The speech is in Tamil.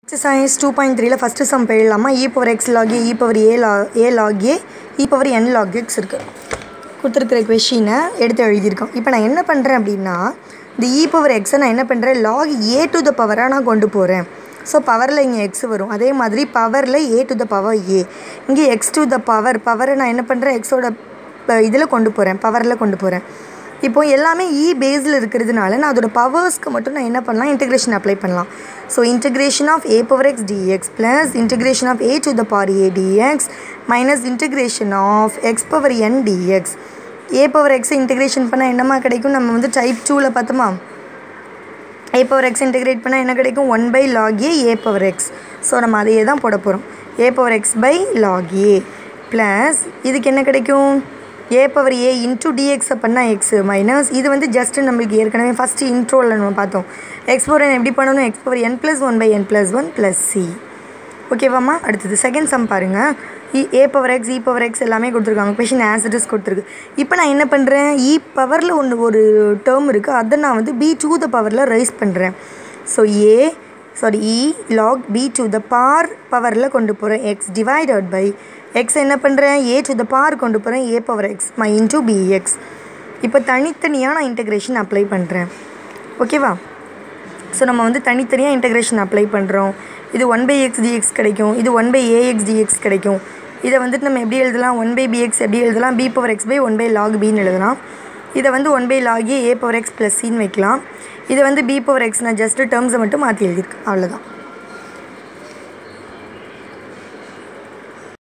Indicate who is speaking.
Speaker 1: சயின்ஸ் டூ பாயிண்ட் த்ரீல ஃபஸ்ட்டு சம் போயிடலாமா e power x log a e power a லா a log a e power n log x இருக்குது கொடுத்துருக்குற கொஷினை எடுத்து எழுதியிருக்கோம் இப்போ நான் என்ன பண்ணுறேன் அப்படின்னா இந்த இ பவர் எக்ஸை நான் என்ன பண்ணுறேன் லாக் ஏ டு த பவராக நான் கொண்டு போகிறேன் ஸோ பவரில் இங்கே எக்ஸ் வரும் அதே மாதிரி பவரில் ஏ டு த பவர் ஏ இங்கே எக்ஸ் டு த பவர் பவரை நான் என்ன பண்ணுறேன் எக்ஸோட இதில் கொண்டு போகிறேன் பவரில் கொண்டு போகிறேன் இப்போ எல்லாமே இ பேஸில் இருக்கிறதுனால நான் அதோட பவர்ஸ்க்கு மட்டும் நான் என்ன பண்ணலாம் இன்டெகிரேஷன் அப்ளை பண்ணலாம் so integration of a power x dx plus integration of a to the power a dx minus integration of x power n dx a power எக்ஸை இன்டெகிரேஷன் பண்ணால் என்னமா கிடைக்கும் நம்ம வந்து டைப் டூவில் பார்த்தோமா ஏ பவர் எக்ஸ் இன்டெகிரேட் பண்ணால் என்ன கிடைக்கும் one by log a a power x so நம்ம அதையே தான் போட போகிறோம் a power x by log a plus இதுக்கு என்ன கிடைக்கும் ஏ பவர் ஏ இன்டூ டிஎக்ஸை பண்ணால் எக்ஸு மைனஸ் இது வந்து ஜஸ்ட்டு நம்மளுக்கு ஏற்கனவே ஃபஸ்ட்டு இன்ட்ரோவில் நம்ம பார்த்தோம் எக்ஸ் பவர் என் எப்படி பண்ணணும் x power n plus one by n plus one plus C ஓகேவாம்மா அடுத்தது செகண்ட் சம் பாருங்கள் e a power x e power x எல்லாமே கொடுத்துருக்காங்க கொஷின் ஆன்சர்ஸ் கொடுத்துருக்கு இப்போ நான் என்ன பண்ணுறேன் இ பவரில் ஒன்று ஒரு டேர்ம் இருக்குது அதை நான் வந்து பி டூ த பவரில் ரைஸ் பண்ணுறேன் so a sorry e log b to the bar பவரில் கொண்டு போகிறேன் எக்ஸ் டிவைடட் பை எக்ஸ் என்ன பண்ணுறேன் ஏ டு த பார் கொண்டு போகிறேன் a power x my into bx இப்போ தனித்தனியாக நான் இன்டெகிரேஷன் அப்ளை பண்ணுறேன் ஓகேவா ஸோ நம்ம வந்து தனித்தனியாக இன்டெகிரேஷன் அப்ளை பண்ணுறோம் இது ஒன் பை எக்ஸ் டிஎக்ஸ் கிடைக்கும் இது ஒன் பை ஏஎக்ஸ் டிஎக்ஸ் கிடைக்கும் இதை வந்துட்டு நம்ம எப்படி எழுதலாம் ஒன் பை பிஎக்ஸ் எப்படி எழுதலாம் b power x by one by log பின்னு எழுதலாம் இதை வந்து one by log a power x plus சின்னு வைக்கலாம் இதை வந்து பி பவர் எக்ஸ் நான் ஜஸ்ட்டு டேர்ம்ஸை மட்டும் மாற்றி எழுதியிருக்கேன் அவ்வளோதான்